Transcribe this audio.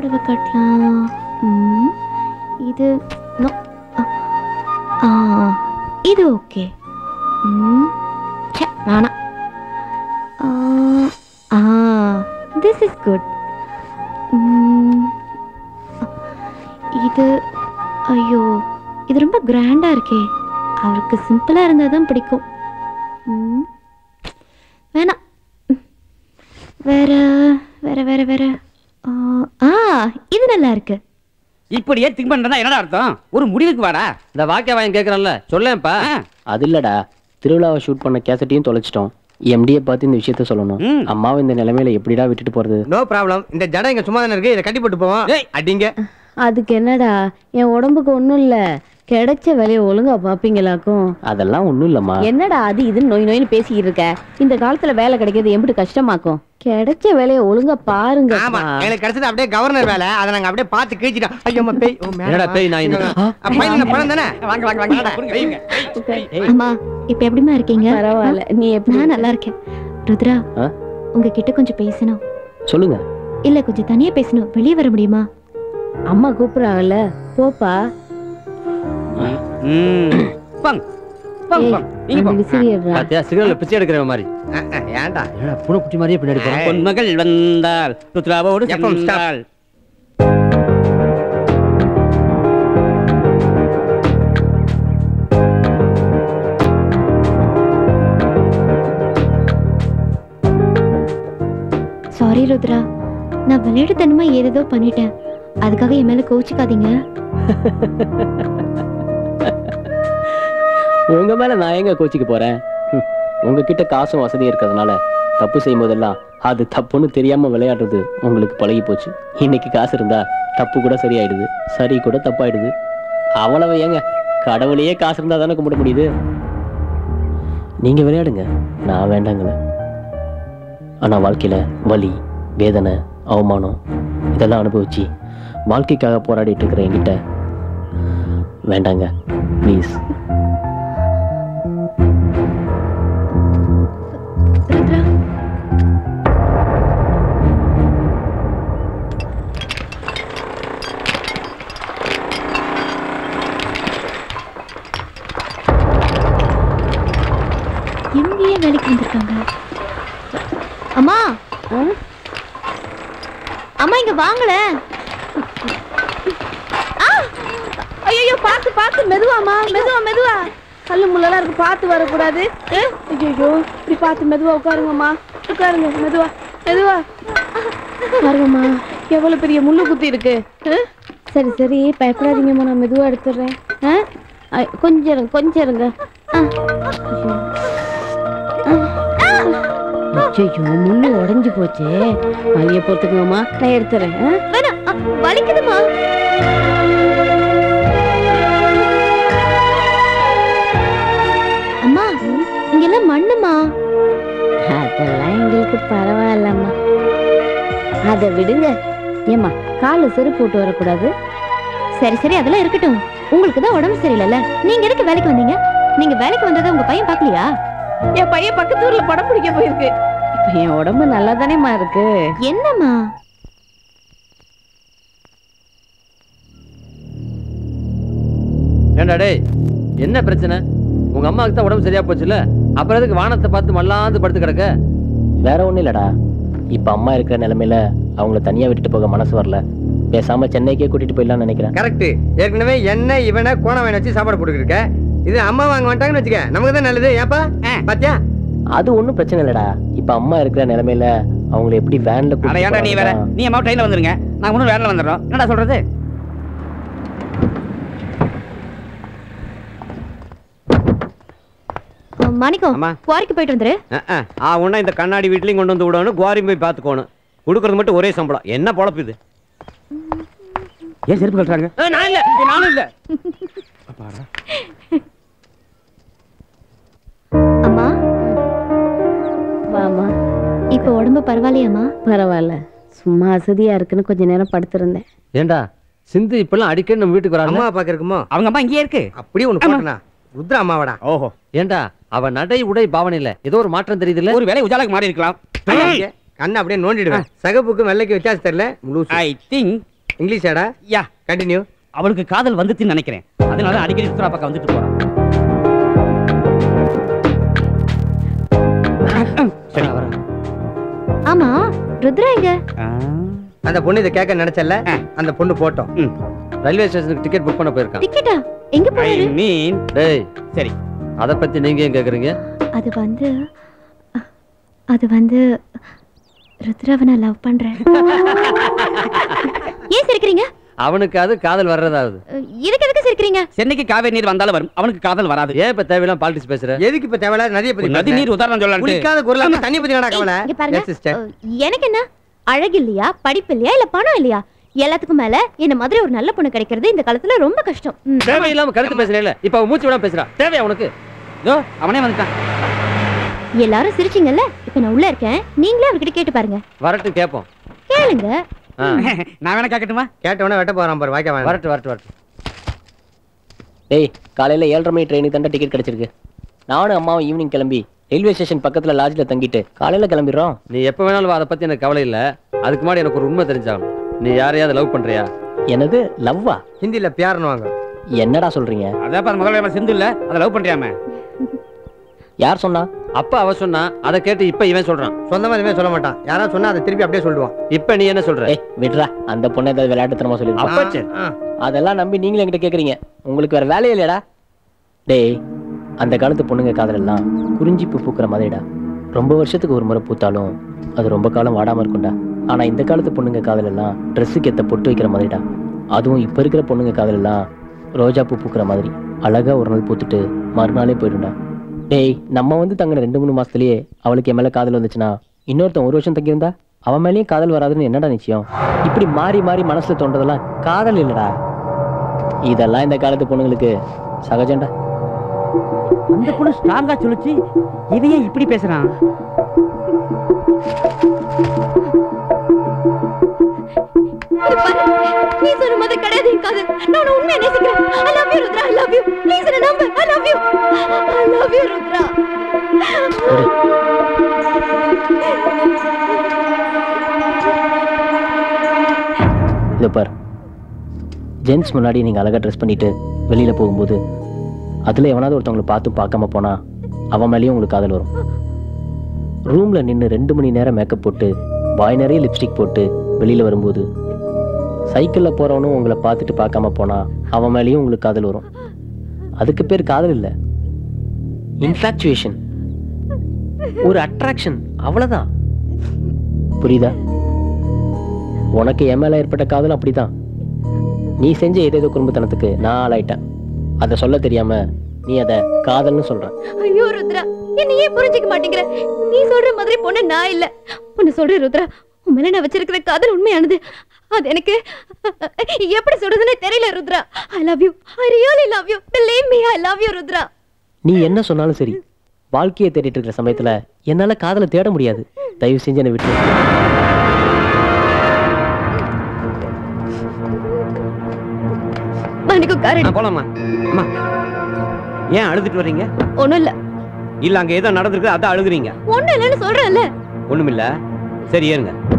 புடவை கட்டலாம் ம், இது no. ஆ இது ஓகே ம் ச்சே, வேணாம் ஆ திஸ் இஸ் குட் இது ஐயோ இது ரொம்ப கிராண்டாக இருக்கே அவருக்கு சிம்பிளாக இருந்தால் தான் பிடிக்கும் ம், வேணாம் ம். வேற வேற வேற வேற ஆ, ஆ இது நல்லா இருக்கு இப்படியே திங்க் பண்றதா என்னடா அர்த்தம் ஒரு முடிவுக்கு வாடா இந்த வாக்கிய வாங்கி கேட்கறேன்ல சொல்லேன்ப்பா ஆ. அது இல்லடா திருவிழாவை ஷூட் பண்ண கேசட்டையும் தொலைச்சிட்டோம் எம்டியை பார்த்து இந்த விஷயத்த சொல்லணும் ம். அம்மாவை இந்த நிலைமையில எப்படிடா விட்டுட்டு போறது நோ ப்ராப்ளம் இந்த ஜடம் இங்க சும்மா தானே இருக்கு இதை கட்டி போட்டு போவோம் ஏய். அடிங்க அதுக்கு என்னடா என் உடம்புக்கு ஒன்றும் இல்லை கிடைச்ச வேலையை ஒழுங்கா பார்ப்பீங்களாக்கும் அதெல்லாம் ஒண்ணும் இல்லம்மா என்னடா அது இது நோய் நோயின்னு பேசிக்கிட்டு இருக்க இந்த காலத்துல வேலை கிடைக்கிறது எம்பிட்டு கஷ்டமாக்கும் கிடைச்ச வேலையை ஒழுங்கா பாருங்க ஆமா எனக்கு கிடைச்சது அப்படியே கவர்னர் வேலை அதை நாங்க அப்படியே பார்த்து கிழிச்சிட்டோம் ஐயோ அம்மா பேய் ஓ, மேடமா. என்னடா பேய் நான் இந்த- ஆ. அ, பையன் பணம் தானே வாங்க வாங்க வாங்க வைங்க. அம்மா இப்போ எப்படிம்மா இருக்கீங்க பரவாயில்ல நீ எப்படி நான் நல்லா இருக்கேன் ருத்ரா ஆ? உங்ககிட்ட கொஞ்சம் பேசணும் சொல்லுங்க இல்ல கொஞ்சம் தனியா பேசணும் வெளியே வர முடியுமா அம்மா கூப்பிடுறாங்கல்ல போப்பா ம். வாங்க வாங்க ஏய், வாங்க நீங்க அந்த போங்க விசிறிடுறா பாத்தியா சிகரெட்ல பிச்சை எடுக்கிற மாதிரி அ, அ, ஏன்டா என்னடா பூனை குட்டி மாதிரியே பின்னாடி போறான் பொன்மகள் வந்தால் ருத்ராவோடு எப்பம் stop. சென்றாள் சாரி ருத்ரா நான் விளையாட்டுத்தனமா ஏதேதோ பண்ணிட்டேன் அதுக்காக என் மேல கோச்சிக்காதீங்க உங்க மேல நான் எங்க கோச்சிக்க போறேன் ஹம், உங்ககிட்ட காசும் வசதியும் இருக்கிறதுனால தப்பு செய்யும் போதெல்லாம் அது தப்புன்னு தெரியாம விளையாடுறது உங்களுக்கு பழகி போச்சு இன்னைக்கு காசு இருந்தா தப்பு கூட சரியாயிடுது சரி கூட தப்பாயிடுது அவ்வளவு ஏங்க கடவுளையே காசு இருந்தா தானே கும்பிட முடியுது நீங்க விளையாடுங்க நான் வேண்டாங்களே ஆனா வாழ்க்கையில வலி வேதனை அவமானம் இதெல்லாம் அனுபவிச்சு வாழ்க்கைக்காக போராடிட்டு இருக்கிற என்கிட்ட வேண்டாங்க ப்ளீஸ் ருத்ரா எங்கேயே வேலைக்கு வந்திருக்காங்க அம்மா அம்மா இங்க வாங்கல ஐயோ பார்த்து பார்த்து மெதுவாமா மெதுவா மெதுவா கல்லு முள்ளெல்லாம் இருக்கு பார்த்து வரக்கூடாது ஐயோ இப்படி பார்த்து மெதுவா உட்காருங்கம்மா உட்காருங்க மெதுவா மெதுவா பாருங்கம்மா எவ்வளவு பெரிய முள்ளு குத்தி இருக்கு ஆ? சரி சரி பயப்படாதீங்கம்மா நான் மெதுவா எடுத்துடுறேன் ஆ? ஐ, கொஞ்சம் இருங்க கொஞ்சம் இருங்க ஆ. ஐயோ முள்ளு உடைஞ்சு போச்சே வலிய பொறுத்துக்கோமா நான் எடுத்துறேன் ஆ? வேணாம் அ, வலிக்குதுமா அம்மா இங்கெல்லாம் மண்ணுமா அதெல்லாம் எங்களுக்கு பரவாயில்லம்மா அதை விடுங்க ஏம்மா காலு செருப்பு போட்டு வரக்கூடாது சரி சரி அதெல்லாம் இருக்கட்டும் உங்களுக்கு தான் உடம்பு சரியில்லைல்ல நீங்க எதுக்கு வேலைக்கு வந்தீங்க நீங்க வேலைக்கு வந்ததை உங்க பையன் பார்க்கலையா என் பையன் பக்கத்து ஊர்ல படம் பிடிக்க போயிருக்கு இப்ப என் உடம்பு நல்லா தானேம்மா இருக்கு என்னம்மா ஏண்டா டேய் என்ன பிரச்சனை உங்க அம்மாவுக்கு தான் உடம்பு சரியா போச்சுல அப்புறம் எதுக்கு வானத்தை பார்த்து மல்லாந்து படுத்து கிடக்க வேற ஒண்ணும் இல்லடா இப்ப அம்மா இருக்கிற நிலைமையில அவங்கள தனியா விட்டுட்டு போக மனசு வரல பேசாம சென்னைக்கே கூட்டிட்டு போயிடலாம்னு நினைக்கிறேன் கரெக்ட் ஏற்கனவே என்ன இவனை கோண வேண வச்சு சாப்பாடு போட்டுக்கிட்டு இது அம்மா வாங்க வந்துட்டாங்கன்னு வச்சுக்க நமக்கு தான் நல்லது ஏப்பா பாத்தியா அது ஒண்ணும் பிரச்சனை இல்லடா இப்ப அம்மா இருக்கிற நிலைமையில அவங்கள எப்படி வேன்ல அட கூட்டிட்டு ஏன்டா நீ வேற போறாங்கன்னா- நீ அம்மா ட்ரெயின்ல வந்துருங்க நாங்க ஒன்றும் வேன்ல வந்துடுறோம் என்னடா சொல்றது அ, மாணிக்கம் அம்மா. குவாரிக்கு போயிட்டு வந்துரு ஆ உன்ன இந்த கண்ணாடி வீட்லயும் கொண்டு வந்து விடணும் குவாரியும் போய் பார்த்துக்கோணும் கொடுக்கறது மட்டும் ஒரே சம்பளம் என்ன பொழப்பு இது ஏன் செருப்பு கட்டுறாங்க நான் இல்ல நானும் இல்ல அம்மா வாமா இப்ப உடம்பு பரவாயில்லையாம்மா பரவாயில்ல சும்மா அசதியா இருக்குன்னு கொஞ்ச நேரம் படுத்திருந்தேன் ஏண்டா சிந்து இப்பெல்லாம் அடிக்கடி நம்ம வீட்டுக்கு வராங்க அம்மா பாக்குறக்குமோ அவங்க அம்மா இங்கேயே இருக்கு அப்படியே ஒண்ணு போட்டனா ருத்ரா அம்மாவடா ஓஹோ ஏண்டா அவ நடை உடை பாவனையில ஏதோ ஒரு மாற்றம் தெரியுது இல்ல ஒரு வேலை உஜாலாக்கு மாறி இருக்கலாம் கண்ணை அப்படியே நோண்டிடுவேன் சகப்புக்கு வெள்ளைக்கு வித்தியாசம் தெரியல முழு ஐ திங்க் இங்கிலீஷாடா யா கண்டினியூ அவளுக்கு காதல் வந்துச்சுன்னு நினைக்கிறேன் அதனால அடிக்கடி சுற்றுலா பக்கம் வந்துட்டு போறான் சரி ஆமா ருத்ரா எங்க ஆ, அந்த பொண்ணு இதை கேட்க நினைச்சல ஆ. அந்த பொண்ணு போட்டோம் ம். ரயில்வே ஸ்டேஷனுக்கு டிக்கெட் புக் பண்ண போயிருக்கான் டிக்கெட்டா எங்க I போறாரு mean, டேய் சரி அத பத்தி நீங்க ஏன் கேக்குறீங்க அது வந்து அது வந்து ருத்ராவை நான் லவ் பண்றேன் ஏன் சிரிக்கிறீங்க அவனுக்காவது காதல் வர்றதாவது இதுக்கு எதுக்கு சிரிக்கிறீங்க சென்னைக்கு காவேரி நீர் வந்தாலும் வரும் அவனுக்கு காதல் வராது ஏன் இப்ப தேவையில்லாம் பாலிடிக்ஸ் பேசுற எதுக்கு இப்ப தேவையில்ல நதியை பத்தி நதி நீர் உதாரணம் சொல்லலாம் குளிக்காத குரலாக தண்ணி பத்தி என்னடா கவலை இங்க பாருங்க Yes, sister. அஹ், எனக்கு என்ன அழகு இல்லையா படிப்பு இல்லையா இல்ல பணம் இல்லையா எல்லாத்துக்கும் மேல என்ன மாதிரி ஒரு நல்ல பொண்ணு கிடைக்கிறது இந்த காலத்துல ரொம்ப கஷ்டம் ம். தேவையில்லாம கருத்து பேசுறேன் இப்ப அவன் மூச்சு விடாம பேசுறா தேவையா உனக்கு இதோ அவனே வந்துட்டான் எல்லாரும் சிரிச்சீங்கல்ல இப்ப நான் உள்ள இருக்கேன் நீங்களே அவர்கிட்ட கேட்டு பாருங்க வரட்டும் கேட்போம் கேளுங்க ஆ, நான் வேணா கேட்கட்டுமா கேட்டவொடனே வெட்ட போறான் பாரு வாய்க்க வேணாம் வரட்டும் வரட்டும் வரட்டும் டேய் காலையில் ஏழரை மணி ட்ரெயினுக்கு தாண்டா டிக்கெட் கிடச்சிருக்கு நானும் அம்மாவும் ஈவினிங் கிளம்பி ரயில்வே ஸ்டேஷன் பக்கத்தில் லாட்ஜில் தங்கிட்டு காலையில் கிளம்பிடுறோம் நீ எப்ப வேணாலும் வா, அதை பத்தி எனக்கு கவலை இல்ல அதுக்கு முன்னாடி எனக்கு ஒரு உண்மை தெரிஞ்சாகணும் நீ யாரையாவது லவ் பண்றியா என்னது லவ்வா ஹிந்தில பியார்னு வாங்க என்னடா சொல்கிறீங்க அதான் பாரு முதல்ல சிந்து இல்ல அதை லவ் பண்றியாம யார் சொன்னா அப்ப அவ சொன்னா அதை கேட்டு இப்ப இவன் சொல்றான் சொந்தமா எதுவுமே சொல்ல மாட்டான் யாராவது சொன்னா அதை திருப்பி அப்படியே சொல்லுவான் இப்ப நீ என்ன சொல்ற ஏய் விட்றா அந்த பொண்ணை ஏதாவது விளையாட்டுத்தனமா சொல்லிருப்பா அப்ப சரி ஆ. அதெல்லாம் நம்பி நீங்களும் என்கிட்ட கேட்குறீங்க உங்களுக்கு வேற வேலையே இல்லையாடா டேய் அந்த காலத்து பொண்ணுங்க காதலெல்லாம் குறிஞ்சிப்பு பூக்கிற மாதிரிடா ரொம்ப வருஷத்துக்கு ஒரு முறை பூத்தாலும் அது ரொம்ப காலம் வாடாம இருக்கும்டா ஆனா இந்த காலத்து பொண்ணுங்க காதலெல்லாம் ட்ரெஸ்ஸுக்கு ஏத்த பொட்டு வைக்கிற மாதிரிடா அதுவும் இப்ப இருக்கிற பொண்ணுங்க காதலெல்லாம் ரோஜா பூ பூக்கிற மாதிரி அழகா ஒரு நாள் பூத்துட்டு மறுநாளே போயிடும்டா டேய் நம்ம வந்து தங்கின ரெண்டு மூணு மாசத்துலயே அவளுக்கு என் மேல காதல் வந்துச்சுன்னா இன்னொருத்தன் ஒரு வருஷம் தங்கியிருந்தா அவன் மேலேயும் காதல் வராதுன்னு என்னடா நிச்சயம் இப்படி மாறி மாறி மனசுல தோன்றதெல்லாம் காதல் இல்லடா இதெல்லாம் இந்த காலத்து பொண்ணுங்களுக்கு சகஜம்டா அந்த பொண்ணு ஸ்ட்ராங்கா சொல்லுச்சு இவன் ஏன் இப்படி பேசுறான் இது பாரு, நீ சொன்ன மாதிரி கிடையாது என் காதல் நான் உன்னை உண்மையா நேசிக்கிறேன் I love you Rudra I love you please என்ன நம்பு I love you I love you Rudra ஒரு இதை பார் ஜென்ஸ் முன்னாடி நீங்கள் அழகாக ட்ரெஸ் பண்ணிட்டு வெளியில் போகும்போது அதில் எவனாவது ஒருத்தவங்களை பார்த்து பார்க்காம போனா அவன் மேலேயும் உங்களுக்கு காதல் வரும் ரூமில் நின்று ரெண்டு மணி நேரம் மேக்கப் போட்டு வாய் நிறைய லிப்ஸ்டிக் போட்டு வெளியில் வரும்போது சைக்கிளில் போகிறவனும் உங்களை பார்த்துட்டு பார்க்காம போனா அவன் மேலேயும் உங்களுக்கு காதல் வரும் அதுக்கு பேர் காதல் இல்லை இன்ஃபாக்சுவேஷன் ஒரு அட்ராக்ஷன் அவ்வளவுதான் புரியுதா உனக்கு என் மேல ஏற்பட்ட காதல் அப்படிதான் நீ செஞ்ச ஏதேதோ குடும்பத்தனத்துக்கு நான் ஆளாயிட்டேன் அதை சொல்ல தெரியாம நீ அதை காதல்னு சொல்ற ஐயோ ருத்ரா என்ன ஏன் புரிஞ்சுக்க மாட்டேங்கிற நீ சொல்ற மாதிரி பொண்ணு நான் இல்ல உன்னை சொல்றேன் ருத்ரா உன் மேல நான் வச்சிருக்கிற காதல் உண்மையானது அது எனக்கு எப்படி சொல்றதுன்னே தெரியல Rudra I love you I really love you believe me I love you Rudra நீ என்ன சொன்னாலும் சரி வாழ்க்கையை தேடிட்டு இருக்கிற சமயத்துல என்னால காதலை தேட முடியாது தயவு செஞ்சு என்னை விட்டு மணிக்கு காரடி போலாமா அம்மா ஏன் அழுதுட்டு வர்றீங்க ஒண்ணும் இல்ல இல்ல அங்க ஏதோ நடந்திருக்கு அதான் அழுகுறீங்க ஒண்ணும் இல்லைன்னு சொல்றேன்ல ஒண்ணுமில்ல சரி ஏறுங்க